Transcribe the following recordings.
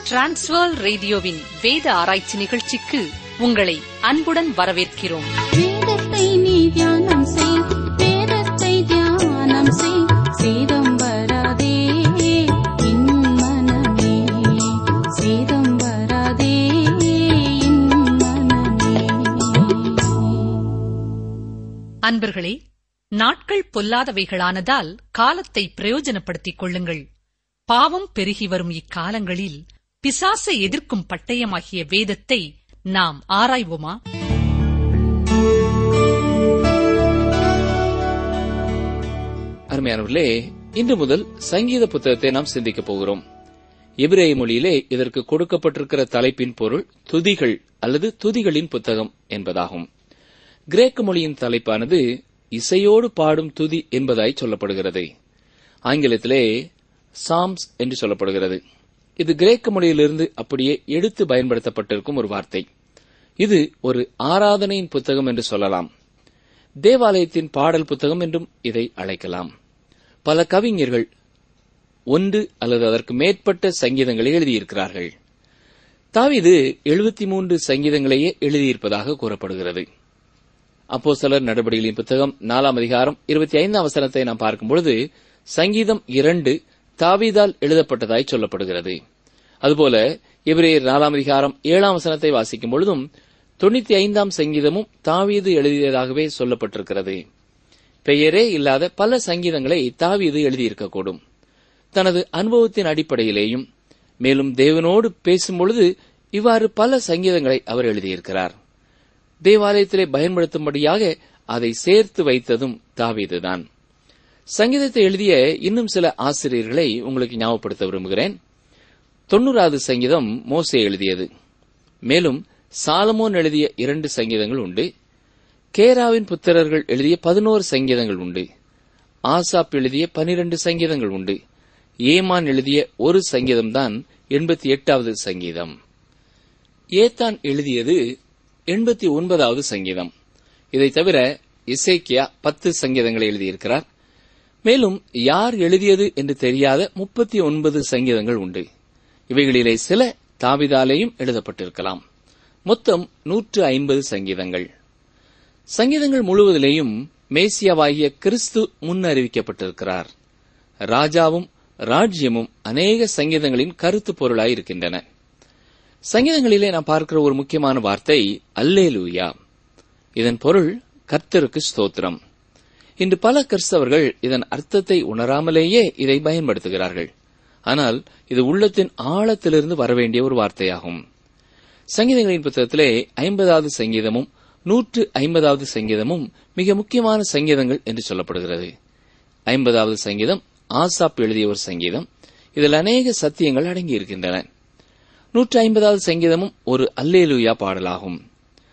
transfer ரேடியோவின் வேத ஆராய்ச்சி நிகழ்ச்சிக்கு உங்களை அன்புடன் வரவேற்கிறோம் வேதத்தை நீ தியானம் செய் வேதத்தை தியானம் செய் சேதம் வராதே என் மனமே சேதம் வராதே என் மனமே அன்பர்களே நாட்கள் பொல்லாதவைகளானதால் காலத்தை பிரயோஜனப்படுத்திக் கொள்ளுங்கள் பாவம் பெருகி வரும் இக்காலங்களில் பிசாசை எதிர்க்கும் பட்டயமாகிய வேதத்தை நாம் ஆராய்வோமா அருமையானவர்களே இன்று முதல் சங்கீத புத்தகத்தை நாம் சிந்திக்கப் போகிறோம் எபிரேய மொழியிலே இதற்கு கொடுக்கப்பட்டிருக்கிற தலைப்பின் பொருள் துதிகள் அல்லது துதிகளின் புத்தகம் என்பதாகும் கிரேக்க மொழியின் தலைப்பானது இசையோடு பாடும் துதி என்பதாய் சொல்லப்படுகிறது ஆங்கிலத்திலே சாம்ஸ் என்று சொல்லப்படுகிறது இது கிரேக்க மொழியிலிருந்து அப்படியே எடுத்து பயன்படுத்தப்பட்டிருக்கும் ஒரு வார்த்தை இது ஒரு ஆராதனையின் புத்தகம் என்று சொல்லலாம் தேவாலயத்தின் பாடல் புத்தகம் என்றும் இதை அழைக்கலாம் பல கவிஞர்கள் ஒன்று அல்லது அதற்கு மேற்பட்ட சங்கீதங்களை எழுதியிருக்கிறார்கள் தாவீது எழுபத்தி மூன்று சங்கீதங்களையே எழுதியிருப்பதாக கூறப்படுகிறது அப்போ சிலர் நடவடிக்கைகளின் புத்தகம் நாலாம் அதிகாரம் இருபத்தி ஐந்தாம் வசனத்தை நாம் பார்க்கும்பொழுது சங்கீதம் இரண்டு தாவீதால் எழுதப்பட்டதாய் சொல்லப்படுகிறது அதுபோல எபிரேயர் நாலாம் அதிகாரம் ஏழாம் வசனத்தை வாசிக்கும் பொழுதும் தொண்ணூத்தி ஐந்தாம் சங்கீதமும் தாவீது எழுதியதாகவே சொல்லப்பட்டிருக்கிறது பெயரே இல்லாத பல சங்கீதங்களை தாவீது எழுதியிருக்கக்கூடும் தனது அனுபவத்தின் அடிப்படையிலேயும் மேலும் தேவனோடு பேசும்பொழுது இவ்வாறு பல சங்கீதங்களை அவர் எழுதியிருக்கிறார் தேவாலயத்திலே பயன்படுத்தும்படியாக அதை சேர்த்து வைத்ததும் தாவீதுதான் சங்கீதத்தை எழுதிய இன்னும் சில ஆசிரியர்களை உங்களுக்கு ஞாபகப்படுத்த விரும்புகிறேன் தொண்ணூறாவது சங்கீதம் மோசே எழுதியது மேலும் சாலமோன் எழுதிய இரண்டு சங்கீதங்கள் உண்டு கேராவின் புத்திரர்கள் எழுதிய பதினோரு சங்கீதங்கள் உண்டு ஆசாப் எழுதிய பனிரெண்டு சங்கீதங்கள் உண்டு ஏமான் எழுதிய ஒரு சங்கீதம்தான் எண்பத்தி எட்டாவது சங்கீதம் ஏத்தான் எழுதியது எண்பத்தி ஒன்பதாவது சங்கீதம் இதை தவிர இசைக்கியா பத்து சங்கீதங்களை எழுதியிருக்கிறார் மேலும் யார் எழுதியது என்று தெரியாத முப்பத்தி ஒன்பது சங்கீதங்கள் உண்டு இவைகளிலே சில தாவிதாலேயும் எழுதப்பட்டிருக்கலாம் மொத்தம் நூற்று ஐம்பது சங்கீதங்கள் சங்கீதங்கள் முழுவதிலேயும் மேசியாவாகிய கிறிஸ்து முன்னறிவிக்கப்பட்டிருக்கிறார் ராஜாவும் ராஜ்யமும் அநேக சங்கீதங்களின் கருத்து பொருளாய் இருக்கின்றன சங்கீதங்களிலே நாம் பார்க்கிற ஒரு முக்கியமான வார்த்தை அல்லேலூயா இதன் பொருள் கர்த்தருக்கு ஸ்தோத்திரம் இன்று பல கிறிஸ்தவர்கள் இதன் அர்த்தத்தை உணராமலேயே இதை பயன்படுத்துகிறார்கள் ஆனால் இது உள்ளத்தின் ஆழத்திலிருந்து வரவேண்டிய ஒரு வார்த்தையாகும் சங்கீதங்களின் புத்தகத்திலே ஐம்பதாவது சங்கீதமும் நூற்று ஐம்பதாவது சங்கீதமும் மிக முக்கியமான சங்கீதங்கள் என்று சொல்லப்படுகிறது ஐம்பதாவது சங்கீதம் ஆசாப் எழுதிய ஒரு சங்கீதம் இதில் அநேக சத்தியங்கள் அடங்கியிருக்கின்றன நூற்று ஐம்பதாவது சங்கீதமும் ஒரு அல்லேலூயா பாடலாகும்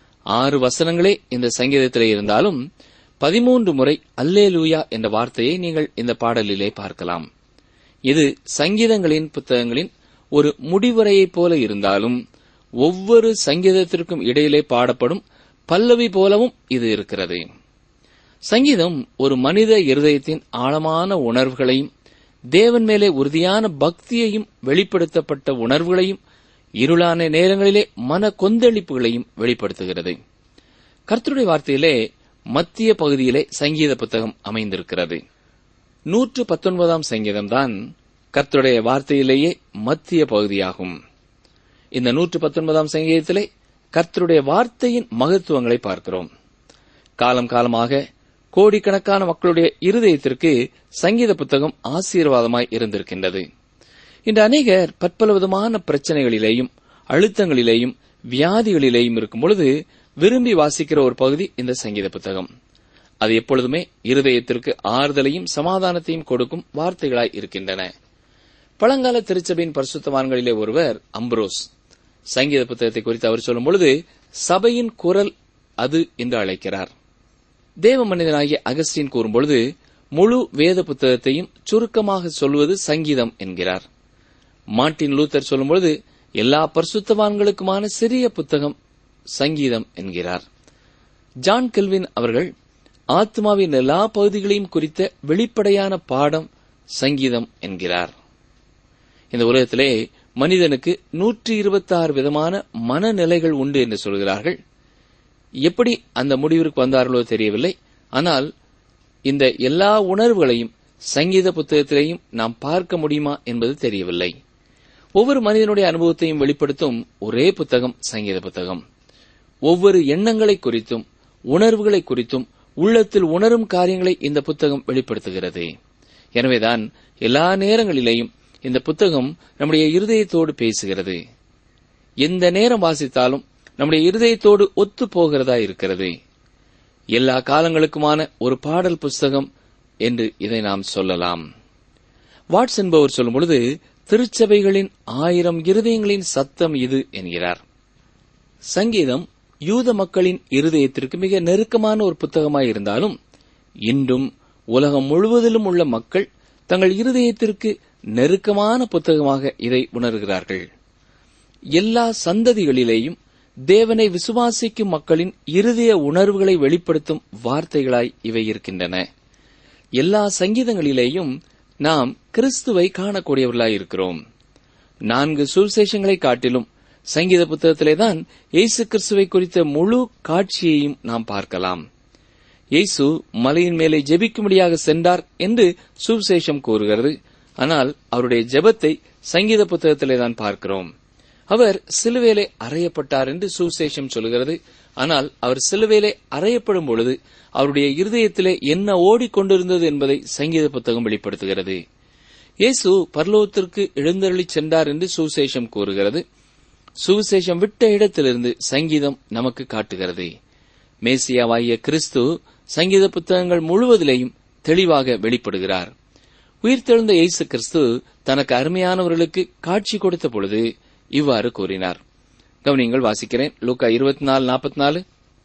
ஆறு வசனங்களே இந்த சங்கீதத்திலே இருந்தாலும் பதிமூன்று முறை அல்லேலூயா என்ற வார்த்தையை நீங்கள் இந்த பாடலிலே பார்க்கலாம் இது சங்கீதங்களின் புத்தகங்களின் ஒரு முடிவுரையைப் போல இருந்தாலும் ஒவ்வொரு சங்கீதத்திற்கும் இடையிலே பாடப்படும் பல்லவி போலவும் இது இருக்கிறது சங்கீதம் ஒரு மனித இருதயத்தின் ஆழமான உணர்வுகளையும் தேவன் மேலே உறுதியான பக்தியையும் வெளிப்படுத்தப்பட்ட உணர்வுகளையும் இருளான நேரங்களிலே மன கொந்தளிப்புகளையும் வெளிப்படுத்துகிறது கர்த்தருடைய வார்த்தையிலே மத்திய பகுதியிலே சங்கீத புத்தகம் அமைந்திருக்கிறது நூற்று பத்தொன்பதாம் சங்கீதம்தான் கர்த்தருடைய வார்த்தையிலேயே மத்திய பகுதியாகும் இந்த நூற்று பத்தொன்பதாம் சங்கீதத்திலே கர்த்தருடைய வார்த்தையின் மகத்துவங்களை பார்க்கிறோம் காலம் காலமாக கோடிக்கணக்கான மக்களுடைய இருதயத்திற்கு சங்கீத புத்தகம் ஆசீர்வாதமாய் இருந்திருக்கின்றது இன்று அநேகர் பற்பல விதமான பிரச்சனைகளிலேயும் அழுத்தங்களிலேயும் வியாதிகளிலேயும் இருக்கும் பொழுது விரும்பி வாசிக்கிற ஒரு பகுதி இந்த சங்கீத புத்தகம் அது எப்பொழுதுமே இருதயத்திற்கு ஆறுதலையும் சமாதானத்தையும் கொடுக்கும் வார்த்தைகளாய் இருக்கின்றன பழங்கால திருச்சபையின் பரிசுத்தவான்களிலே ஒருவர் அம்ப்ரோஸ் சங்கீத புத்தகத்தை குறித்து அவர் சொல்லும் பொழுது சபையின் குரல் அது என்று அழைக்கிறார் தேவ மனிதனாகிய அகஸ்டின் கூறும்பொழுது முழு வேத புத்தகத்தையும் சுருக்கமாக சொல்வது சங்கீதம் என்கிறார் மார்ட்டின் லூத்தர் சொல்லும்பொழுது எல்லா பரிசுத்தவான்களுக்குமான சிறிய புத்தகம் சங்கீதம் என்கிறார் ஜான் கெல்வின் அவர்கள் ஆத்மாவின் எல்லா பகுதிகளையும் குறித்த வெளிப்படையான பாடம் சங்கீதம் என்கிறார் இந்த உலகத்திலே மனிதனுக்கு நூற்றி இருபத்தாறு விதமான மனநிலைகள் உண்டு என்று சொல்கிறார்கள் எப்படி அந்த முடிவிற்கு வந்தார்களோ தெரியவில்லை ஆனால் இந்த எல்லா உணர்வுகளையும் சங்கீத புத்தகத்திலேயும் நாம் பார்க்க முடியுமா என்பது தெரியவில்லை ஒவ்வொரு மனிதனுடைய அனுபவத்தையும் வெளிப்படுத்தும் ஒரே புத்தகம் சங்கீத புத்தகம் ஒவ்வொரு எண்ணங்களை குறித்தும் உணர்வுகளை குறித்தும் உள்ளத்தில் உணரும் காரியங்களை இந்த புத்தகம் வெளிப்படுத்துகிறது எனவேதான் எல்லா நேரங்களிலேயும் இந்த புத்தகம் நம்முடைய இருதயத்தோடு பேசுகிறது எந்த நேரம் வாசித்தாலும் நம்முடைய இருதயத்தோடு ஒத்து போகிறதா இருக்கிறது எல்லா காலங்களுக்குமான ஒரு பாடல் புஸ்தகம் என்று இதை நாம் சொல்லலாம் வாட்ஸ் என்பவர் சொல்லும் பொழுது திருச்சபைகளின் ஆயிரம் இருதயங்களின் சத்தம் இது என்கிறார் சங்கீதம் யூத மக்களின் இருதயத்திற்கு மிக நெருக்கமான ஒரு புத்தகமாய் இருந்தாலும் இன்றும் உலகம் முழுவதிலும் உள்ள மக்கள் தங்கள் இருதயத்திற்கு நெருக்கமான புத்தகமாக இதை உணர்கிறார்கள் எல்லா சந்ததிகளிலேயும் தேவனை விசுவாசிக்கும் மக்களின் இருதய உணர்வுகளை வெளிப்படுத்தும் வார்த்தைகளாய் இவை இருக்கின்றன எல்லா சங்கீதங்களிலேயும் நாம் கிறிஸ்துவை காணக்கூடியவர்களாய் இருக்கிறோம் நான்கு சுவிசேஷங்களை காட்டிலும் சங்கீத புத்தகத்திலேதான் இயேசு கிறிஸ்துவை குறித்த முழு காட்சியையும் நாம் பார்க்கலாம் இயேசு மலையின் மேலே ஜெபிக்கும்படியாக சென்றார் என்று சுவிசேஷம் கூறுகிறது ஆனால் அவருடைய ஜெபத்தை சங்கீத புத்தகத்திலே தான் பார்க்கிறோம் அவர் சிலுவேலே அறையப்பட்டார் என்று சுவிசேஷம் சொல்கிறது ஆனால் அவர் சிலுவேலே அறையப்படும் பொழுது அவருடைய இருதயத்திலே என்ன ஓடிக்கொண்டிருந்தது என்பதை சங்கீத புத்தகம் வெளிப்படுத்துகிறது இயேசு பரலோகத்திற்கு எழுந்தருளிச் சென்றார் என்று சுவிசேஷம் கூறுகிறது சுவிசேஷம் விட்ட இடத்திலிருந்து சங்கீதம் நமக்கு காட்டுகிறது மேசியாவாகிய கிறிஸ்து சங்கீத புத்தகங்கள் முழுவதிலேயும் தெளிவாக வெளிப்படுகிறார் உயிர்த்தெழுந்த இயேசு கிறிஸ்து தனக்கு அருமையானவர்களுக்கு காட்சி கொடுத்த பொழுது இவ்வாறு கூறினார் கவனியங்கள் வாசிக்கிறேன் லூக்கா இருபத்தி நாலு நாற்பத்தி நாலு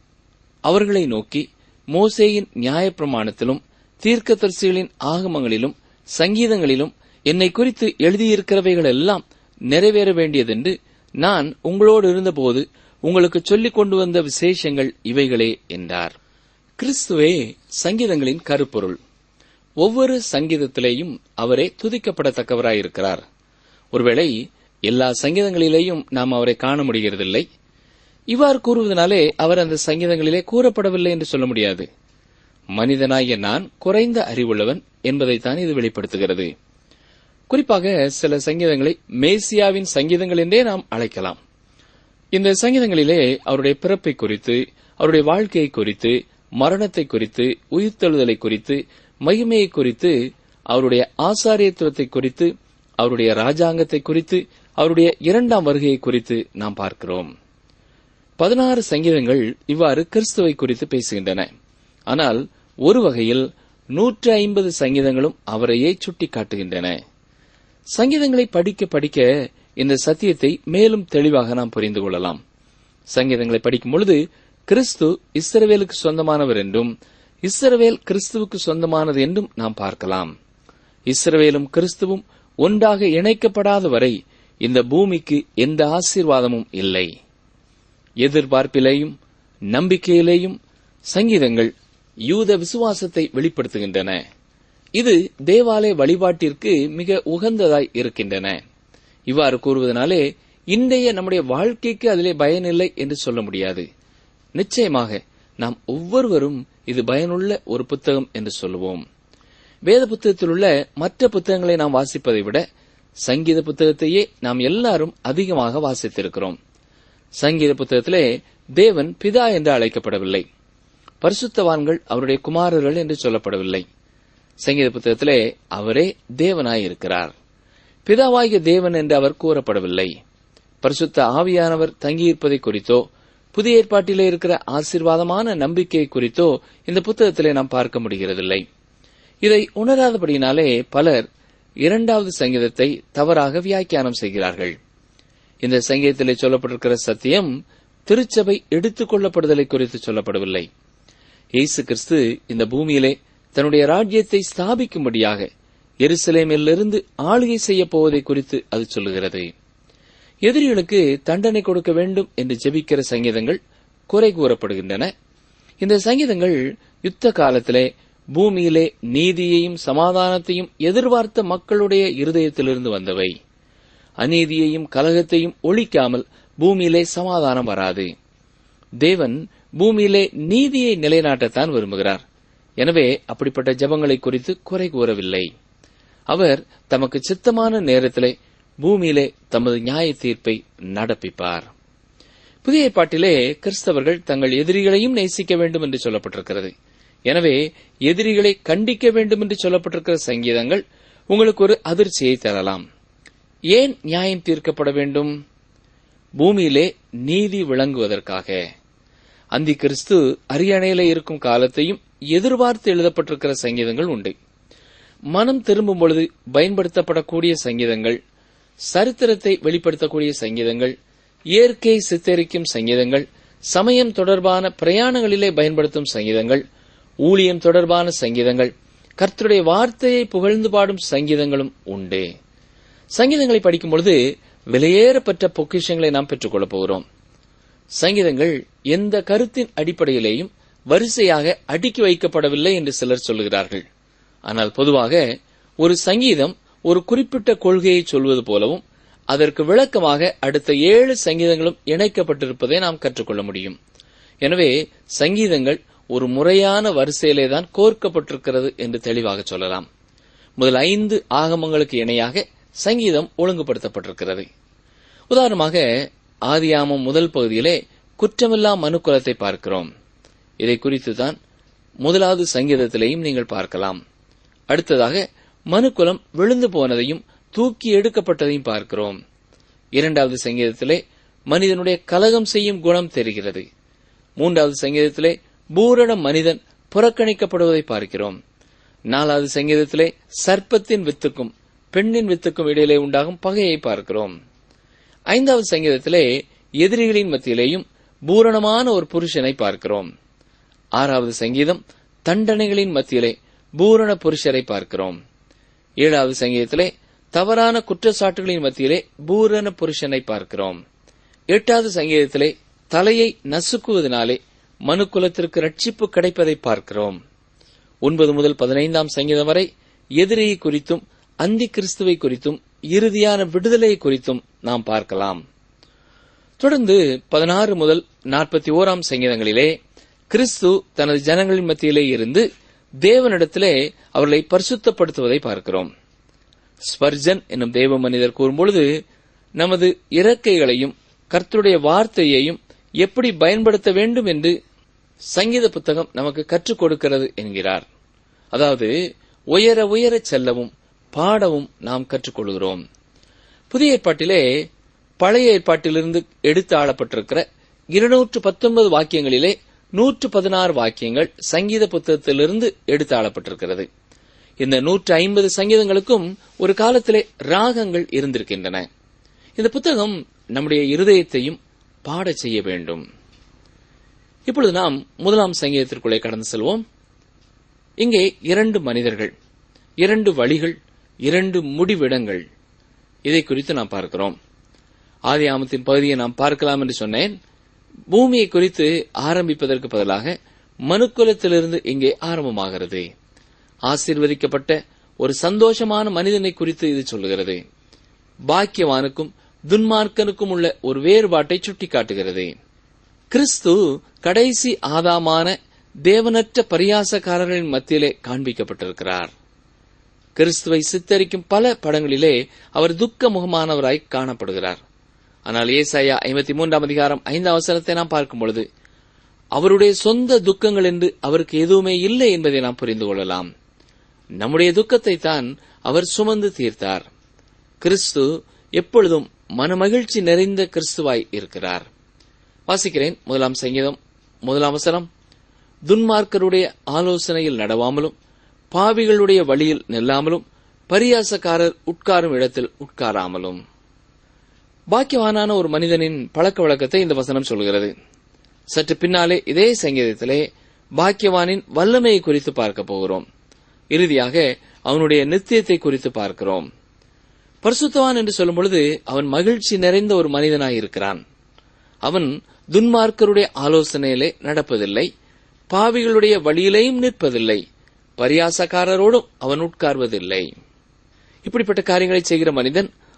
அவர்களை நோக்கி மோசேயின் நியாயப்பிரமாணத்திலும் தீர்க்கதரிசிகளின் ஆகமங்களிலும் சங்கீதங்களிலும் என்னை குறித்து எழுதியிருக்கிறவைகள் எல்லாம் நிறைவேற வேண்டியதென்று நான் உங்களோடு இருந்தபோது உங்களுக்கு சொல்லிக் கொண்டு வந்த விசேஷங்கள் இவைகளே என்றார் கிறிஸ்துவே சங்கீதங்களின் கருப்பொருள் ஒவ்வொரு சங்கீதத்திலேயும் அவரே துதிக்கப்படத்தக்கவராயிருக்கிறார் ஒருவேளை எல்லா சங்கீதங்களிலேயும் நாம் அவரை காண முடிகிறதில்லை இவ்வாறு கூறுவதனாலே அவர் அந்த சங்கீதங்களிலே கூறப்படவில்லை என்று சொல்ல முடியாது மனிதனாகிய நான் குறைந்த அறிவுள்ளவன் என்பதைத்தான் இது வெளிப்படுத்துகிறது குறிப்பாக சில சங்கீதங்களை மேசியாவின் சங்கீதங்கள் என்றே நாம் அழைக்கலாம் இந்த சங்கீதங்களிலே அவருடைய பிறப்பை குறித்து அவருடைய வாழ்க்கையை குறித்து மரணத்தை குறித்து உயிர்த்தெழுதலை குறித்து மகிமையை குறித்து அவருடைய ஆசாரியத்துவத்தை குறித்து அவருடைய ராஜாங்கத்தை குறித்து அவருடைய இரண்டாம் வருகையை குறித்து நாம் பார்க்கிறோம் பதினாறு சங்கீதங்கள் இவ்வாறு கிறிஸ்துவை குறித்து பேசுகின்றன ஆனால் ஒரு வகையில் நூற்று ஐம்பது சங்கீதங்களும் அவரையே சுட்டிக் காட்டுகின்றன சங்கீதங்களை படிக்க படிக்க இந்த சத்தியத்தை மேலும் தெளிவாக நாம் புரிந்து கொள்ளலாம் சங்கீதங்களை படிக்கும் பொழுது கிறிஸ்து இஸ்ரவேலுக்கு சொந்தமானவர் என்றும் இஸ்ரவேல் கிறிஸ்துவுக்கு சொந்தமானது என்றும் நாம் பார்க்கலாம் இஸ்ரவேலும் கிறிஸ்துவும் ஒன்றாக இணைக்கப்படாத வரை இந்த பூமிக்கு எந்த ஆசீர்வாதமும் இல்லை எதிர்பார்ப்பிலேயும் நம்பிக்கையிலேயும் சங்கீதங்கள் யூத விசுவாசத்தை வெளிப்படுத்துகின்றன இது தேவாலய வழிபாட்டிற்கு மிக உகந்ததாய் இருக்கின்றன இவ்வாறு கூறுவதனாலே இன்றைய நம்முடைய வாழ்க்கைக்கு அதிலே பயனில்லை என்று சொல்ல முடியாது நிச்சயமாக நாம் ஒவ்வொருவரும் இது பயனுள்ள ஒரு புத்தகம் என்று சொல்லுவோம் வேத புத்தகத்தில் உள்ள மற்ற புத்தகங்களை நாம் வாசிப்பதை விட சங்கீத புத்தகத்தையே நாம் எல்லாரும் அதிகமாக வாசித்திருக்கிறோம் சங்கீத புத்தகத்திலே தேவன் பிதா என்று அழைக்கப்படவில்லை பரிசுத்தவான்கள் அவருடைய குமாரர்கள் என்று சொல்லப்படவில்லை சங்கீத புத்தகத்திலே அவரே தேவனாய் இருக்கிறார் பிதாவாகிய தேவன் என்று அவர் கூறப்படவில்லை பரிசுத்த ஆவியானவர் தங்கியிருப்பதை குறித்தோ புதிய ஏற்பாட்டிலே இருக்கிற ஆசீர்வாதமான நம்பிக்கை குறித்தோ இந்த புத்தகத்திலே நாம் பார்க்க முடிகிறதில்லை இதை உணராதபடியினாலே பலர் இரண்டாவது சங்கீதத்தை தவறாக வியாக்கியானம் செய்கிறார்கள் இந்த சங்கீதத்திலே சொல்லப்பட்டிருக்கிற சத்தியம் திருச்சபை எடுத்துக் கொள்ளப்படுதலை குறித்து சொல்லப்படவில்லை இயேசு கிறிஸ்து இந்த பூமியிலே தன்னுடைய ராஜ்யத்தை ஸ்தாபிக்கும்படியாக எருசலேமிலிருந்து ஆளுகை செய்யப் போவதை குறித்து அது சொல்லுகிறது எதிரிகளுக்கு தண்டனை கொடுக்க வேண்டும் என்று ஜெபிக்கிற சங்கீதங்கள் குறை கூறப்படுகின்றன இந்த சங்கீதங்கள் யுத்த காலத்திலே பூமியிலே நீதியையும் சமாதானத்தையும் எதிர்பார்த்த மக்களுடைய இருதயத்திலிருந்து வந்தவை அநீதியையும் கலகத்தையும் ஒழிக்காமல் பூமியிலே சமாதானம் வராது தேவன் பூமியிலே நீதியை நிலைநாட்டத்தான் விரும்புகிறார் எனவே அப்படிப்பட்ட ஜபங்களை குறித்து குறை கூறவில்லை அவர் தமக்கு சித்தமான நேரத்திலே பூமியிலே தமது நியாய தீர்ப்பை நடப்பிப்பார் புதிய ஏற்பாட்டிலே கிறிஸ்தவர்கள் தங்கள் எதிரிகளையும் நேசிக்க வேண்டும் என்று சொல்லப்பட்டிருக்கிறது எனவே எதிரிகளை கண்டிக்க வேண்டும் என்று சொல்லப்பட்டிருக்கிற சங்கீதங்கள் உங்களுக்கு ஒரு அதிர்ச்சியை தரலாம் ஏன் நியாயம் தீர்க்கப்பட வேண்டும் பூமியிலே நீதி விளங்குவதற்காக அந்தி கிறிஸ்து அரியணையில இருக்கும் காலத்தையும் எதிர்பார்த்து எழுதப்பட்டிருக்கிற சங்கீதங்கள் உண்டு மனம் திரும்பும் பொழுது பயன்படுத்தப்படக்கூடிய சங்கீதங்கள் சரித்திரத்தை வெளிப்படுத்தக்கூடிய சங்கீதங்கள் இயற்கை சித்தரிக்கும் சங்கீதங்கள் சமயம் தொடர்பான பிரயாணங்களிலே பயன்படுத்தும் சங்கீதங்கள் ஊழியம் தொடர்பான சங்கீதங்கள் கர்த்தருடைய வார்த்தையை புகழ்ந்து பாடும் சங்கீதங்களும் உண்டு சங்கீதங்களை படிக்கும் பொழுது விலையேறப்பட்ட பொக்கிஷங்களை நாம் பெற்றுக்கொள்ளப் போகிறோம் சங்கீதங்கள் எந்த கருத்தின் அடிப்படையிலேயும் வரிசையாக அடுக்கி வைக்கப்படவில்லை என்று சிலர் சொல்லுகிறார்கள் ஆனால் பொதுவாக ஒரு சங்கீதம் ஒரு குறிப்பிட்ட கொள்கையை சொல்வது போலவும் அதற்கு விளக்கமாக அடுத்த ஏழு சங்கீதங்களும் இணைக்கப்பட்டிருப்பதை நாம் கற்றுக்கொள்ள முடியும் எனவே சங்கீதங்கள் ஒரு முறையான வரிசையிலே தான் கோர்க்கப்பட்டிருக்கிறது என்று தெளிவாக சொல்லலாம் முதல் ஐந்து ஆகமங்களுக்கு இணையாக சங்கீதம் ஒழுங்குபடுத்தப்பட்டிருக்கிறது உதாரணமாக ஆதியாமம் முதல் பகுதியிலே குற்றமில்லா மனுக்குலத்தை பார்க்கிறோம் இதை குறித்து தான் முதலாவது சங்கீதத்திலேயும் நீங்கள் பார்க்கலாம் அடுத்ததாக மனுக்குலம் விழுந்து போனதையும் தூக்கி எடுக்கப்பட்டதையும் பார்க்கிறோம் இரண்டாவது சங்கீதத்திலே மனிதனுடைய கலகம் செய்யும் குணம் தெரிகிறது மூன்றாவது சங்கீதத்திலே பூரண மனிதன் புறக்கணிக்கப்படுவதை பார்க்கிறோம் நாலாவது சங்கீதத்திலே சர்ப்பத்தின் வித்துக்கும் பெண்ணின் வித்துக்கும் இடையிலே உண்டாகும் பகையை பார்க்கிறோம் ஐந்தாவது சங்கீதத்திலே எதிரிகளின் மத்தியிலேயும் பூரணமான ஒரு புருஷனை பார்க்கிறோம் ஆறாவது சங்கீதம் தண்டனைகளின் மத்தியிலே பூரண புருஷரை பார்க்கிறோம் ஏழாவது சங்கீதத்திலே தவறான குற்றச்சாட்டுகளின் மத்தியிலே பூரண புருஷனை பார்க்கிறோம் எட்டாவது சங்கீதத்திலே தலையை நசுக்குவதனாலே மனுக்குலத்திற்கு ரட்சிப்பு கிடைப்பதை பார்க்கிறோம் ஒன்பது முதல் பதினைந்தாம் சங்கீதம் வரை எதிரியை குறித்தும் அந்தி கிறிஸ்துவை குறித்தும் இறுதியான விடுதலை குறித்தும் நாம் பார்க்கலாம் தொடர்ந்து பதினாறு முதல் நாற்பத்தி ஓராம் சங்கீதங்களிலே கிறிஸ்து தனது ஜனங்களின் மத்தியிலே இருந்து தேவனிடத்திலே அவர்களை பரிசுத்தப்படுத்துவதை பார்க்கிறோம் ஸ்பர்ஜன் என்னும் தேவ மனிதர் கூறும்பொழுது நமது இறக்கைகளையும் கர்த்தருடைய வார்த்தையையும் எப்படி பயன்படுத்த வேண்டும் என்று சங்கீத புத்தகம் நமக்கு கற்றுக் கொடுக்கிறது என்கிறார் அதாவது உயர உயர செல்லவும் பாடவும் நாம் கற்றுக்கொள்கிறோம் புதிய ஏற்பாட்டிலே பழைய ஏற்பாட்டிலிருந்து எடுத்து ஆளப்பட்டிருக்கிற இருநூற்று பத்தொன்பது வாக்கியங்களிலே நூற்று பதினாறு வாக்கியங்கள் சங்கீத புத்தகத்திலிருந்து எடுத்து ஆளப்பட்டிருக்கிறது இந்த நூற்று ஐம்பது சங்கீதங்களுக்கும் ஒரு காலத்திலே ராகங்கள் இருந்திருக்கின்றன இந்த புத்தகம் நம்முடைய இருதயத்தையும் பாடச் செய்ய வேண்டும் இப்பொழுது நாம் முதலாம் சங்கீதத்திற்குள்ளே கடந்து செல்வோம் இங்கே இரண்டு மனிதர்கள் இரண்டு வழிகள் இரண்டு முடிவிடங்கள் இதை குறித்து நாம் பார்க்கிறோம் ஆதி ஆமத்தின் பகுதியை நாம் பார்க்கலாம் என்று சொன்னேன் பூமியை குறித்து ஆரம்பிப்பதற்கு பதிலாக மனுக்குலத்திலிருந்து இங்கே ஆரம்பமாகிறது ஆசீர்வதிக்கப்பட்ட ஒரு சந்தோஷமான மனிதனை குறித்து இது சொல்லுகிறது பாக்கியவானுக்கும் துன்மார்க்கனுக்கும் உள்ள ஒரு வேறுபாட்டை சுட்டிக்காட்டுகிறது கிறிஸ்து கடைசி ஆதாமான தேவனற்ற பரியாசக்காரர்களின் மத்தியிலே காண்பிக்கப்பட்டிருக்கிறார் கிறிஸ்துவை சித்தரிக்கும் பல படங்களிலே அவர் துக்க முகமானவராய் காணப்படுகிறார் ஆனால் ஏசாயா ஐம்பத்தி மூன்றாம் அதிகாரம் ஐந்தாம் அவசரத்தை நாம் பார்க்கும் பொழுது அவருடைய சொந்த துக்கங்கள் என்று அவருக்கு எதுவுமே இல்லை என்பதை நாம் புரிந்து கொள்ளலாம் நம்முடைய துக்கத்தை தான் அவர் சுமந்து தீர்த்தார் கிறிஸ்து எப்பொழுதும் மனமகிழ்ச்சி நிறைந்த கிறிஸ்துவாய் இருக்கிறார் வாசிக்கிறேன் முதலாம் சங்கீதம் முதலாம் அவசரம் துன்மார்க்கருடைய ஆலோசனையில் நடவாமலும் பாவிகளுடைய வழியில் நில்லாமலும் பரியாசக்காரர் உட்காரும் இடத்தில் உட்காராமலும் பாக்கியவானான ஒரு மனிதனின் பழக்க வழக்கத்தை இந்த வசனம் சொல்கிறது சற்று பின்னாலே இதே சங்கீதத்திலே பாக்கியவானின் வல்லமையை குறித்து பார்க்க போகிறோம் இறுதியாக அவனுடைய நித்தியத்தை குறித்து பார்க்கிறோம் பரிசுத்தவான் என்று சொல்லும் பொழுது அவன் மகிழ்ச்சி நிறைந்த ஒரு மனிதனாய் இருக்கிறான் அவன் துன்மார்க்கருடைய ஆலோசனையிலே நடப்பதில்லை பாவிகளுடைய வழியிலேயும் நிற்பதில்லை பரியாசக்காரரோடும் அவன் உட்கார்வதில்லை இப்படிப்பட்ட காரியங்களை செய்கிற மனிதன்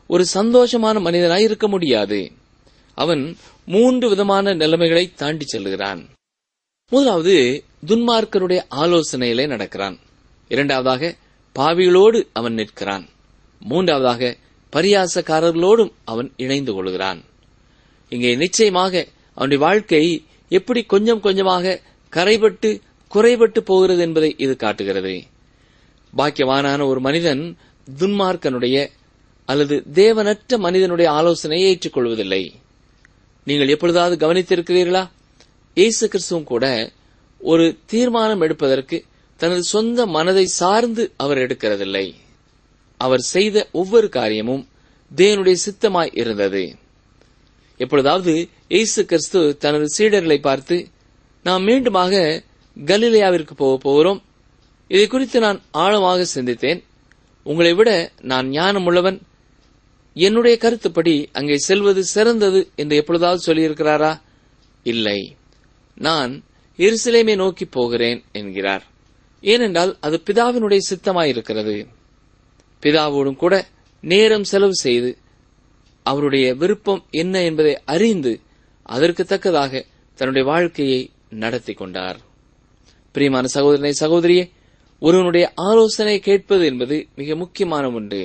ஒரு சந்தோஷமான மனிதனாய் இருக்க முடியாது அவன் மூன்று விதமான நிலைமைகளை தாண்டி செல்கிறான் முதலாவது துன்மார்க்கருடைய ஆலோசனையிலே நடக்கிறான் இரண்டாவதாக பாவிகளோடு அவன் நிற்கிறான் மூன்றாவதாக பரியாசக்காரர்களோடும் அவன் இணைந்து கொள்கிறான் இங்கே நிச்சயமாக அவனுடைய வாழ்க்கை எப்படி கொஞ்சம் கொஞ்சமாக கரைபட்டு குறைபட்டு போகிறது என்பதை இது காட்டுகிறது பாக்கியவானான ஒரு மனிதன் துன்மார்க்கனுடைய அல்லது தேவனற்ற மனிதனுடைய ஆலோசனையை ஏற்றுக்கொள்வதில்லை நீங்கள் எப்பொழுதாவது கவனித்திருக்கிறீர்களா இயேசு கிறிஸ்துவும் கூட ஒரு தீர்மானம் எடுப்பதற்கு தனது சொந்த மனதை சார்ந்து அவர் எடுக்கிறதில்லை அவர் செய்த ஒவ்வொரு காரியமும் தேவனுடைய சித்தமாய் இருந்தது எப்பொழுதாவது இயேசு கிறிஸ்து தனது சீடர்களை பார்த்து நாம் மீண்டுமாக கலிலேயாவிற்கு போக போகிறோம் இதை குறித்து நான் ஆழமாக சிந்தித்தேன் உங்களை விட நான் ஞானமுள்ளவன் என்னுடைய கருத்துப்படி அங்கே செல்வது சிறந்தது என்று எப்பொழுதாவது சொல்லியிருக்கிறாரா இல்லை நான் எருசலேமை நோக்கி போகிறேன் என்கிறார் ஏனென்றால் அது பிதாவினுடைய சித்தமாயிருக்கிறது பிதாவோடும் கூட நேரம் செலவு செய்து அவருடைய விருப்பம் என்ன என்பதை அறிந்து அதற்கு தக்கதாக தன்னுடைய வாழ்க்கையை நடத்தி கொண்டார் பிரியமான சகோதரனை சகோதரியே ஒருவனுடைய ஆலோசனை கேட்பது என்பது மிக முக்கியமான ஒன்று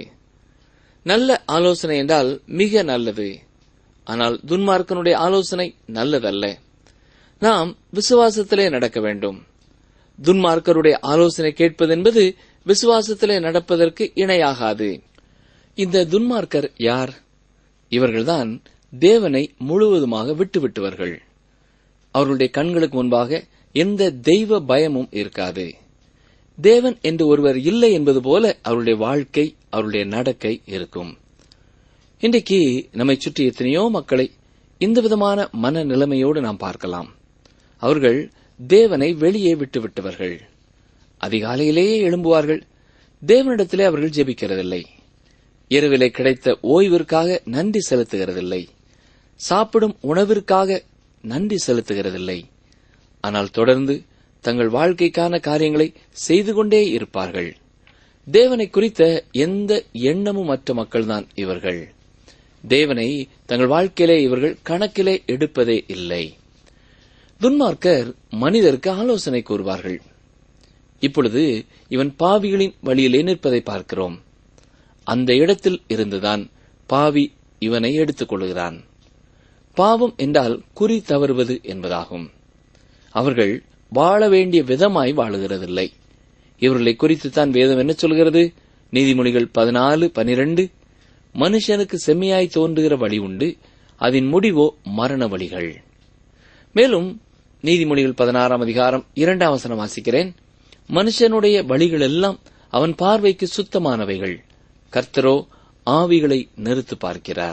நல்ல ஆலோசனை என்றால் மிக நல்லது ஆனால் துன்மார்க்கனுடைய ஆலோசனை நல்லதல்ல நாம் விசுவாசத்திலே நடக்க வேண்டும் துன்மார்க்கருடைய ஆலோசனை கேட்பது என்பது விசுவாசத்திலே நடப்பதற்கு இணையாகாது இந்த துன்மார்க்கர் யார் இவர்கள்தான் தேவனை முழுவதுமாக விட்டுவிட்டவர்கள் அவர்களுடைய கண்களுக்கு முன்பாக எந்த தெய்வ பயமும் இருக்காது தேவன் என்று ஒருவர் இல்லை என்பது போல அவருடைய வாழ்க்கை அவருடைய நடக்கை இருக்கும் இன்றைக்கு நம்மை சுற்றி எத்தனையோ மக்களை இந்த விதமான மன நிலைமையோடு நாம் பார்க்கலாம் அவர்கள் தேவனை வெளியே விட்டுவிட்டவர்கள் அதிகாலையிலேயே எழும்புவார்கள் தேவனிடத்திலே அவர்கள் ஜெபிக்கிறதில்லை இரவிலே கிடைத்த ஓய்விற்காக நன்றி செலுத்துகிறதில்லை சாப்பிடும் உணவிற்காக நன்றி செலுத்துகிறதில்லை ஆனால் தொடர்ந்து தங்கள் வாழ்க்கைக்கான காரியங்களை செய்து கொண்டே இருப்பார்கள் தேவனை குறித்த எந்த எண்ணமும் மற்ற மக்கள்தான் இவர்கள் தேவனை தங்கள் வாழ்க்கையிலே இவர்கள் கணக்கிலே எடுப்பதே இல்லை துன்மார்க்கர் மனிதருக்கு ஆலோசனை கூறுவார்கள் இப்பொழுது இவன் பாவிகளின் வழியிலே நிற்பதை பார்க்கிறோம் அந்த இடத்தில் இருந்துதான் பாவி இவனை எடுத்துக் கொள்கிறான் பாவம் என்றால் குறி தவறுவது என்பதாகும் அவர்கள் வாழ வேண்டிய விதமாய் வாழுகிறதில்லை இவர்களை குறித்துத்தான் வேதம் என்ன சொல்கிறது நீதிமொழிகள் பதினாலு பனிரெண்டு மனுஷனுக்கு செம்மையாய் தோன்றுகிற வழி உண்டு அதன் முடிவோ மரண வழிகள் மேலும் நீதிமொழிகள் பதினாறாம் அதிகாரம் இரண்டாம் வசனம் வாசிக்கிறேன் மனுஷனுடைய வழிகள் எல்லாம் அவன் பார்வைக்கு சுத்தமானவைகள் கர்த்தரோ ஆவிகளை நிறுத்து பார்க்கிறார்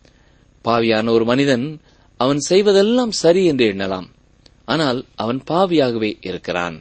பாவியான ஒரு மனிதன் அவன் செய்வதெல்லாம் சரி என்று எண்ணலாம் ஆனால் அவன் பாவியாகவே இருக்கிறான்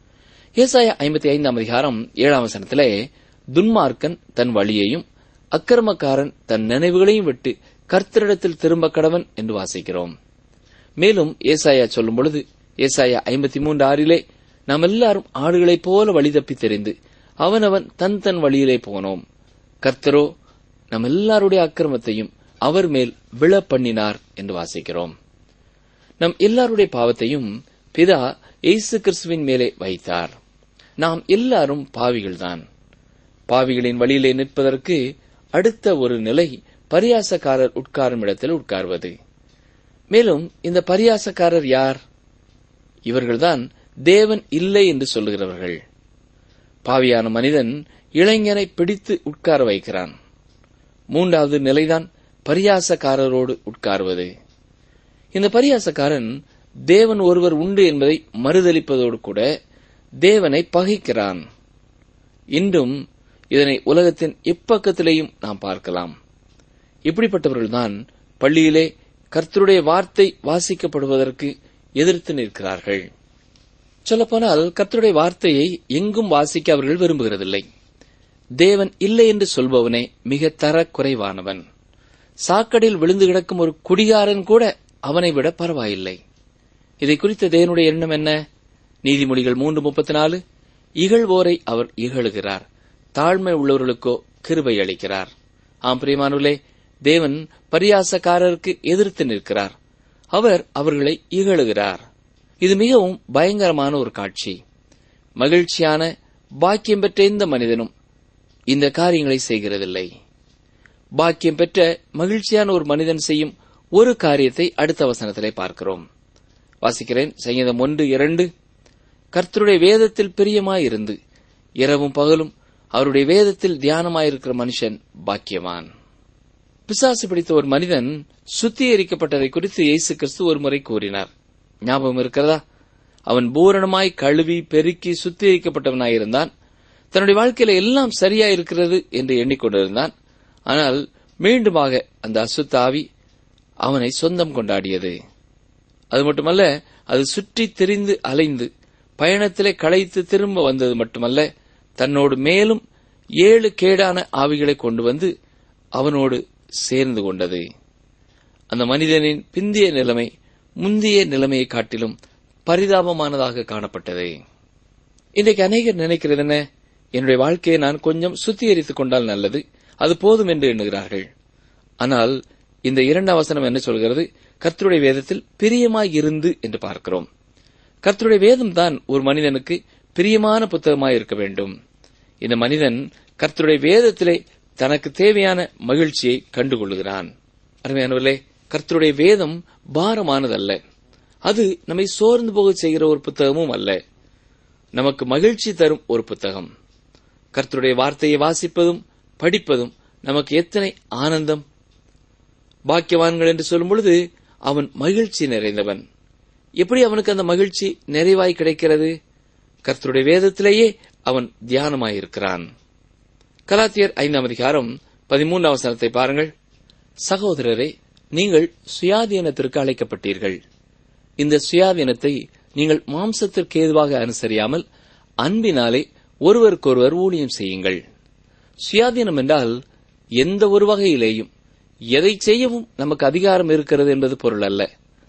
ஏசாய ஐம்பத்தி ஐந்தாம் அதிகாரம் ஏழாம் வசனத்திலே துன்மார்க்கன் தன் வழியையும் அக்கிரமக்காரன் தன் நினைவுகளையும் விட்டு கர்த்தரிடத்தில் திரும்ப கடவன் என்று வாசிக்கிறோம் மேலும் ஏசாயா சொல்லும் பொழுது ஏசாயா ஐம்பத்தி மூன்று ஆறிலே நாம் எல்லாரும் ஆடுகளைப் போல வழி தப்பி தெரிந்து அவனவன் தன் தன் வழியிலே போனோம் கர்த்தரோ நம் எல்லாருடைய அக்கிரமத்தையும் அவர் மேல் விழ பண்ணினார் என்று வாசிக்கிறோம் நம் எல்லாருடைய பாவத்தையும் பிதா இயேசு கிறிஸ்துவின் மேலே வைத்தார் நாம் எல்லாரும் பாவிகள்தான் பாவிகளின் வழியிலே நிற்பதற்கு அடுத்த ஒரு நிலை பரியாசக்காரர் உட்காரும் இடத்தில் உட்கார்வது மேலும் இந்த பரியாசக்காரர் யார் இவர்கள்தான் தேவன் இல்லை என்று சொல்லுகிறவர்கள் பாவியான மனிதன் இளைஞனை பிடித்து உட்கார வைக்கிறான் மூன்றாவது நிலைதான் பரியாசக்காரரோடு உட்கார்வது இந்த பரியாசக்காரன் தேவன் ஒருவர் உண்டு என்பதை மறுதளிப்பதோடு கூட தேவனை பகைக்கிறான் இன்றும் இதனை உலகத்தின் எப்பக்கத்திலேயும் நாம் பார்க்கலாம் இப்படிப்பட்டவர்கள்தான் பள்ளியிலே கர்த்தருடைய வார்த்தை வாசிக்கப்படுவதற்கு எதிர்த்து நிற்கிறார்கள் சொல்லப்போனால் கர்த்தருடைய வார்த்தையை எங்கும் வாசிக்க அவர்கள் விரும்புகிறதில்லை தேவன் இல்லை என்று சொல்பவனே மிக தர குறைவானவன் சாக்கடையில் விழுந்து கிடக்கும் ஒரு குடிகாரன் கூட அவனை விட பரவாயில்லை இதை குறித்த தேவனுடைய எண்ணம் என்ன நீதிமொழிகள் மூன்று முப்பத்தி நாலு இகழ்வோரை அவர் இகழுகிறார் தாழ்மை உள்ளவர்களுக்கோ கிருபை அளிக்கிறார் ஆம் பிரியமானுலே தேவன் பரியாசக்காரருக்கு எதிர்த்து நிற்கிறார் அவர் அவர்களை இகழுகிறார் இது மிகவும் பயங்கரமான ஒரு காட்சி மகிழ்ச்சியான பாக்கியம் பெற்ற எந்த மனிதனும் இந்த காரியங்களை செய்கிறதில்லை பாக்கியம் பெற்ற மகிழ்ச்சியான ஒரு மனிதன் செய்யும் ஒரு காரியத்தை அடுத்த வசனத்திலே பார்க்கிறோம் வாசிக்கிறேன் சங்கீதம் ஒன்று இரண்டு கர்த்தருடைய வேதத்தில் பிரியமாயிருந்து இரவும் பகலும் அவருடைய வேதத்தில் தியானமாயிருக்கிற மனுஷன் பாக்கியவான் பிசாசு பிடித்த ஒரு மனிதன் சுத்திகரிக்கப்பட்டதை குறித்து இயேசு கிறிஸ்து ஒரு முறை கூறினார் ஞாபகம் இருக்கிறதா அவன் பூரணமாய் கழுவி பெருக்கி சுத்திகரிக்கப்பட்டவனாயிருந்தான் தன்னுடைய வாழ்க்கையில எல்லாம் சரியா இருக்கிறது என்று எண்ணிக்கொண்டிருந்தான் ஆனால் மீண்டுமாக அந்த அசுத்த ஆவி அவனை சொந்தம் கொண்டாடியது அது மட்டுமல்ல அது சுற்றி திரிந்து அலைந்து பயணத்திலே களைத்து திரும்ப வந்தது மட்டுமல்ல தன்னோடு மேலும் ஏழு கேடான ஆவிகளை கொண்டு வந்து அவனோடு சேர்ந்து கொண்டது அந்த மனிதனின் பிந்திய நிலைமை முந்திய நிலைமையை காட்டிலும் பரிதாபமானதாக காணப்பட்டது இன்றைக்கு அநேகர் நினைக்கிறது என்ன என்னுடைய வாழ்க்கையை நான் கொஞ்சம் சுத்திகரித்துக் கொண்டால் நல்லது அது போதும் என்று எண்ணுகிறார்கள் ஆனால் இந்த இரண்டாம் வசனம் என்ன சொல்கிறது கர்த்தருடைய வேதத்தில் பிரியமாய் இருந்து என்று பார்க்கிறோம் கர்த்தருடைய வேதம் தான் ஒரு மனிதனுக்கு பிரியமான புத்தகமாய் இருக்க வேண்டும் இந்த மனிதன் கர்த்தருடைய வேதத்திலே தனக்கு தேவையான மகிழ்ச்சியை கண்டுகொள்கிறான் அருமையானவர்களே கர்த்தருடைய வேதம் பாரமானதல்ல அது நம்மை சோர்ந்து போக செய்கிற ஒரு புத்தகமும் அல்ல நமக்கு மகிழ்ச்சி தரும் ஒரு புத்தகம் கர்த்தருடைய வார்த்தையை வாசிப்பதும் படிப்பதும் நமக்கு எத்தனை ஆனந்தம் பாக்கியவான்கள் என்று சொல்லும் பொழுது அவன் மகிழ்ச்சி நிறைந்தவன் எப்படி அவனுக்கு அந்த மகிழ்ச்சி நிறைவாய் கிடைக்கிறது கர்த்தருடைய வேதத்திலேயே அவன் தியானமாயிருக்கிறான் கலாத்தியர் ஐந்தாம் அதிகாரம் பதிமூன்றாம் வசனத்தை பாருங்கள் சகோதரரே நீங்கள் சுயாதீனத்திற்கு அழைக்கப்பட்டீர்கள் இந்த சுயாதீனத்தை நீங்கள் மாம்சத்திற்கு ஏதுவாக அனுசரியாமல் அன்பினாலே ஒருவருக்கொருவர் ஊழியம் செய்யுங்கள் சுயாதீனம் என்றால் எந்த ஒரு வகையிலேயும் எதை செய்யவும் நமக்கு அதிகாரம் இருக்கிறது என்பது பொருள் அல்ல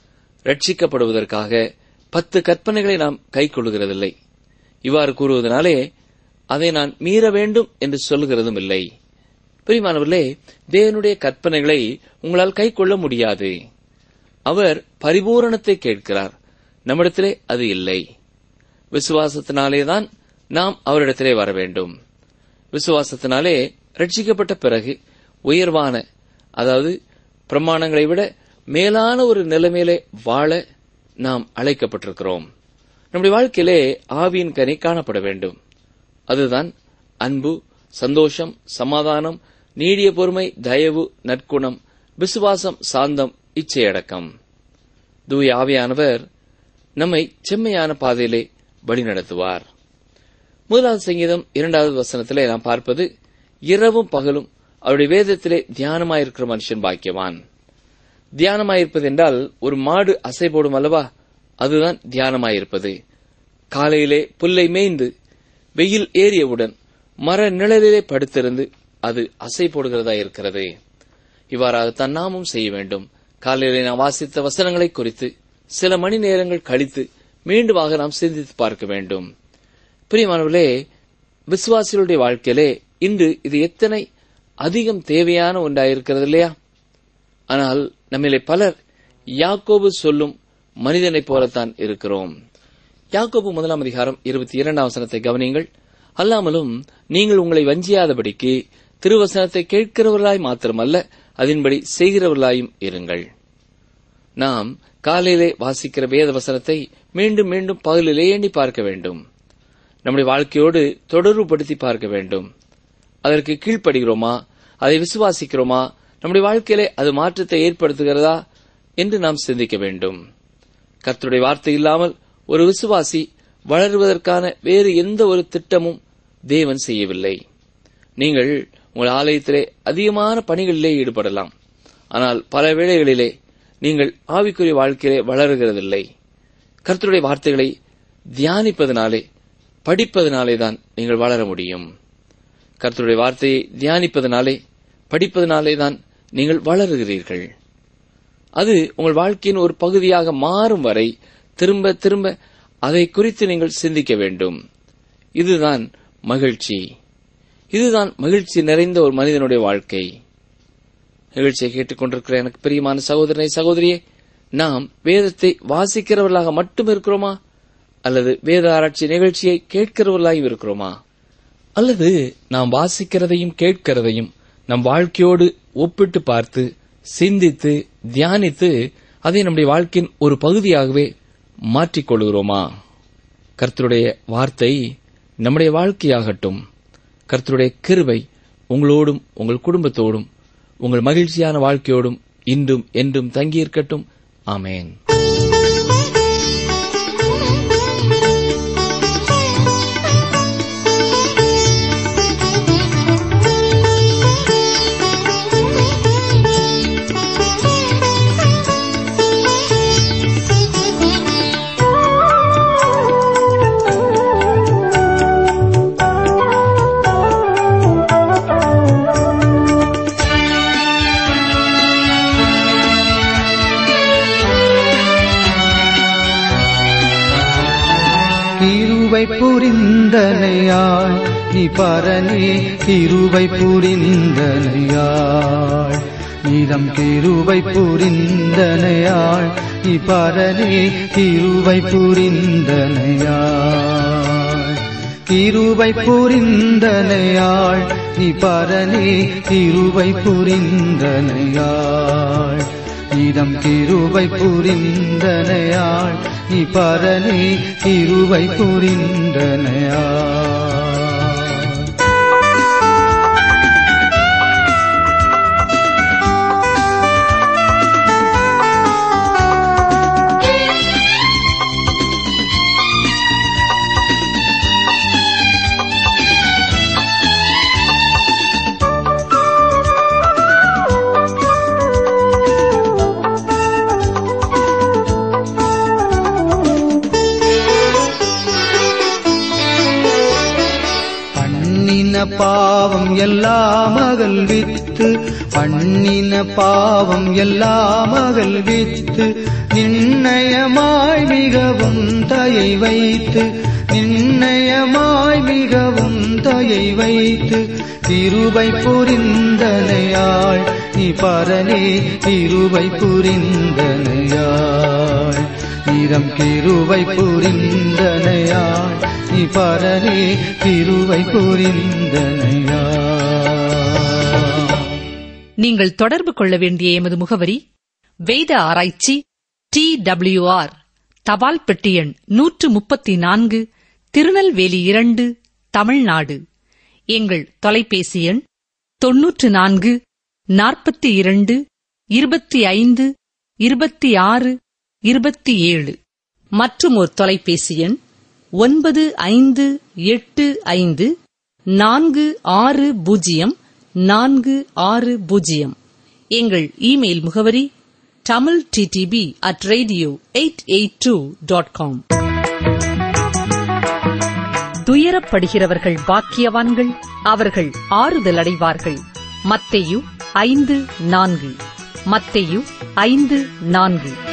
ரட்சிக்கப்படுவதற்காக பத்து கற்பனைகளை நாம் கைக்கொள்கிறதில்லை இவ்வாறு கூறுவதனாலே அதை நான் மீற வேண்டும் என்று சொல்லுகிறதும் இல்லை பிரிமானவர்களே தேவனுடைய கற்பனைகளை உங்களால் கைக்கொள்ள முடியாது அவர் பரிபூரணத்தை கேட்கிறார் நம்மிடத்திலே அது இல்லை விசுவாசத்தினாலேதான் நாம் அவரிடத்திலே வர வேண்டும் விசுவாசத்தினாலே ரட்சிக்கப்பட்ட பிறகு உயர்வான அதாவது பிரமாணங்களை விட மேலான ஒரு நிலைமையிலே வாழ நாம் அழைக்கப்பட்டிருக்கிறோம் நம்முடைய வாழ்க்கையிலே ஆவியின் கனி காணப்பட வேண்டும் அதுதான் அன்பு சந்தோஷம் சமாதானம் நீடிய பொறுமை தயவு நற்குணம் விசுவாசம் சாந்தம் இச்சையடக்கம் தூய ஆவியானவர் நம்மை செம்மையான பாதையிலே வழிநடத்துவார் முதலாவது சங்கீதம் இரண்டாவது வசனத்திலே நாம் பார்ப்பது இரவும் பகலும் அவருடைய வேதத்திலே தியானமாயிருக்கிற மனுஷன் பாக்கியவான் தியானமாயிருப்பது என்றால் ஒரு மாடு அசை போடும் அல்லவா அதுதான் தியானமாயிருப்பது காலையிலே புல்லை மேய்ந்து வெயில் ஏறியவுடன் மர நிழலிலே படுத்திருந்து அது அசை போடுகிறதா இருக்கிறது இவ்வாறாகத்தான் நாமும் செய்ய வேண்டும் காலையிலே நாம் வாசித்த வசனங்களை குறித்து சில மணி நேரங்கள் கழித்து மீண்டுமாக நாம் சிந்தித்து பார்க்க வேண்டும் பிரியமானவர்களே விசுவாசிகளுடைய வாழ்க்கையிலே இன்று இது எத்தனை அதிகம் தேவையான ஒன்றாயிருக்கிறது இல்லையா ஆனால் நம்மிலே பலர் யாக்கோபு சொல்லும் மனிதனைப் போலத்தான் இருக்கிறோம் யாக்கோபு முதலாம் அதிகாரம் இருபத்தி இரண்டாம் வசனத்தை கவனியுங்கள் அல்லாமலும் நீங்கள் உங்களை வஞ்சியாதபடிக்கு திருவசனத்தை கேட்கிறவர்களாய் மாத்திரமல்ல அதன்படி செய்கிறவர்களாயும் இருங்கள் நாம் காலையிலே வாசிக்கிற வேத வசனத்தை மீண்டும் மீண்டும் பகலிலே எண்ணி பார்க்க வேண்டும் நம்முடைய வாழ்க்கையோடு தொடர்புபடுத்தி பார்க்க வேண்டும் அதற்கு கீழ்ப்படுகிறோமா அதை விசுவாசிக்கிறோமா நம்முடைய வாழ்க்கையிலே அது மாற்றத்தை ஏற்படுத்துகிறதா என்று நாம் சிந்திக்க வேண்டும் கர்த்தருடைய வார்த்தை இல்லாமல் ஒரு விசுவாசி வளருவதற்கான வேறு எந்த ஒரு திட்டமும் தேவன் செய்யவில்லை நீங்கள் உங்கள் ஆலயத்திலே அதிகமான பணிகளிலே ஈடுபடலாம் ஆனால் பல வேளைகளிலே நீங்கள் ஆவிக்குரிய வாழ்க்கையிலே வளருகிறதில்லை கர்த்தருடைய வார்த்தைகளை தியானிப்பதனாலே படிப்பதனாலே தான் நீங்கள் வளர முடியும் கர்த்தருடைய வார்த்தையை தியானிப்பதனாலே படிப்பதனாலே தான் நீங்கள் வளருகிறீர்கள் அது உங்கள் வாழ்க்கையின் ஒரு பகுதியாக மாறும் வரை திரும்ப திரும்ப அதை குறித்து நீங்கள் சிந்திக்க வேண்டும் இதுதான் மகிழ்ச்சி இதுதான் மகிழ்ச்சி நிறைந்த ஒரு மனிதனுடைய வாழ்க்கை நிகழ்ச்சியை கேட்டுக்கொண்டிருக்கிற எனக்கு பிரியமான சகோதரனை சகோதரியே நாம் வேதத்தை வாசிக்கிறவர்களாக மட்டும் இருக்கிறோமா அல்லது வேத ஆராய்ச்சி நிகழ்ச்சியை கேட்கிறவர்களாயும் இருக்கிறோமா அல்லது நாம் வாசிக்கிறதையும் கேட்கிறதையும் நம் வாழ்க்கையோடு ஒப்பிட்டு பார்த்து சிந்தித்து தியானித்து அதை நம்முடைய வாழ்க்கையின் ஒரு பகுதியாகவே மாற்றிக்கொள்கிறோமா கர்த்தருடைய வார்த்தை நம்முடைய வாழ்க்கையாகட்டும் கர்த்தருடைய கிருபை உங்களோடும் உங்கள் குடும்பத்தோடும் உங்கள் மகிழ்ச்சியான வாழ்க்கையோடும் இன்றும் என்றும் தங்கியிருக்கட்டும் ஆமேன் கிருபை புரிந்தனையாள் நீ பரனே கிருபை புரிந்தனையாள் நீதம் கிருபை புரிந்தனையாள் நீ பரனே கிருபை புரிந்தனையாள் கிருபை புரிந்தனையாள் நீ பரனே கிருபை புரிந்தனையாள் நீதம் கிருபை புரிந்தனையாள் நீ பரனே கிருபை புரிந்தனையாள் பண்ணின பாவம் எல்லாம் மகள் வித்து பண்ணின பாவம் எல்லாம் மகள் வித்து நிர்ணயமாய் மிகவும் தயை வைத்து நிர்ணயமாய் மிகவும் தயை வைத்து திருபை புரிந்தனையாள் நீ பரனே திருபை புரிந்தனையாள் நிறம் கிருபை புரிந்தனையாள் நீ பரனே கிருபை புரிந்தனையாள் நீங்கள் தொடர்பு கொள்ள வேண்டிய எமது முகவரி வேத ஆராய்ச்சி டி ஆர் தபால் பெட்டி எண் நூற்று முப்பத்தி நான்கு திருநெல்வேலி இரண்டு தமிழ்நாடு எங்கள் தொலைபேசி எண் தொன்னூற்று நான்கு நாற்பத்தி இரண்டு இருபத்தி ஐந்து இருபத்தி ஆறு இருபத்தி ஏழு மற்றும் ஒரு தொலைபேசி எண் ஒன்பது ஐந்து எட்டு ஐந்து நான்கு ஆறு பூஜ்ஜியம் நான்கு ஆறு பூஜ்ஜியம் எங்கள் இமெயில் முகவரி Tamil DTP at radio eight eight two dot com துயரப்படுகிறவர்கள் பாக்கியவான்கள் அவர்கள் ஆறுதல் அடைவார்கள் மத்தேயு ஐந்து நான்கு மத்தேயு ஐந்து நான்கு